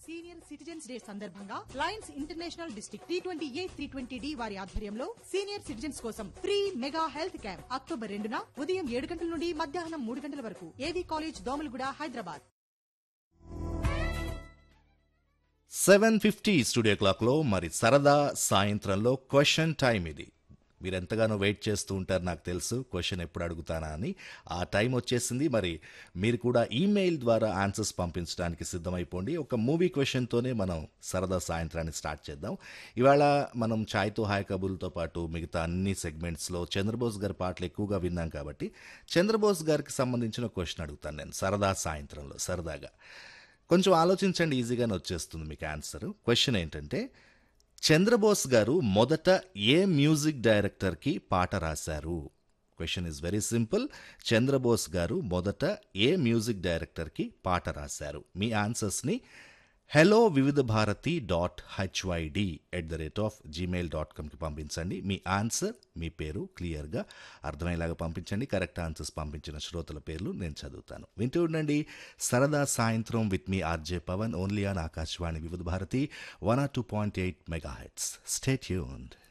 senior citizens day సందర్భంగా Lions International district three twenty A three twenty D వారి ఆధ్వర్యంలో senior citizens కోసం free mega health camp October రెండున ఉదయం ఏడు గంటల నుండి మధ్యాహ్నం మూడు గంటల వరకు AV college Domalguda Hyderabad seven fifty studio క్లాక్లో మరి సరదా సాయంత్రంలో క్వశ్చన్ టైం ఇది మీరు ఎంతగానో వెయిట్ చేస్తూ ఉంటారు నాకు తెలుసు క్వశ్చన్ ఎప్పుడు అడుగుతానా అని ఆ టైం వచ్చేసింది మరి మీరు కూడా ఈమెయిల్ ద్వారా ఆన్సర్స్ పంపించడానికి సిద్ధమైపోండి ఒక మూవీ క్వశ్చన్తోనే మనం సరదా సాయంత్రాన్ని స్టార్ట్ చేద్దాం ఇవాళ మనం ఛాయ్తో హాయ్ కబుల్తో పాటు మిగతా అన్ని సెగ్మెంట్స్లో చంద్రబోస్ గారి పాటలు ఎక్కువగా విన్నాం కాబట్టి చంద్రబోస్ గారికి సంబంధించిన క్వశ్చన్ అడుగుతాను నేను సరదా సాయంత్రంలో సరదాగా కొంచెం ఆలోచించండి ఈజీగానే వచ్చేస్తుంది మీకు ఆన్సర్ క్వశ్చన్ ఏంటంటే చంద్రబోస్ గారు మొదట ఏ మ్యూజిక్ డైరెక్టర్కి పాట రాశారు question is very simple Chandrabose గారు మొదట ఏ మ్యూజిక్ డైరెక్టర్కి పాట రాశారు మీ ఆన్సర్స్ని hello Vividh Bharati dot HYD at the rate of Gmail dot కామ్కి పంపించండి మీ ఆన్సర్ మీ పేరు క్లియర్గా అర్థమయ్యేలాగా పంపించండి కరెక్ట్ ఆన్సర్స్ పంపించిన శ్రోతల పేర్లు నేను చదువుతాను వింటూ ఉండండి సరదా సాయంత్రం విత్ మీ RJ Pavan only on Akashvani Vividh Bharati one R two point eight megahertz stay యూన్డ్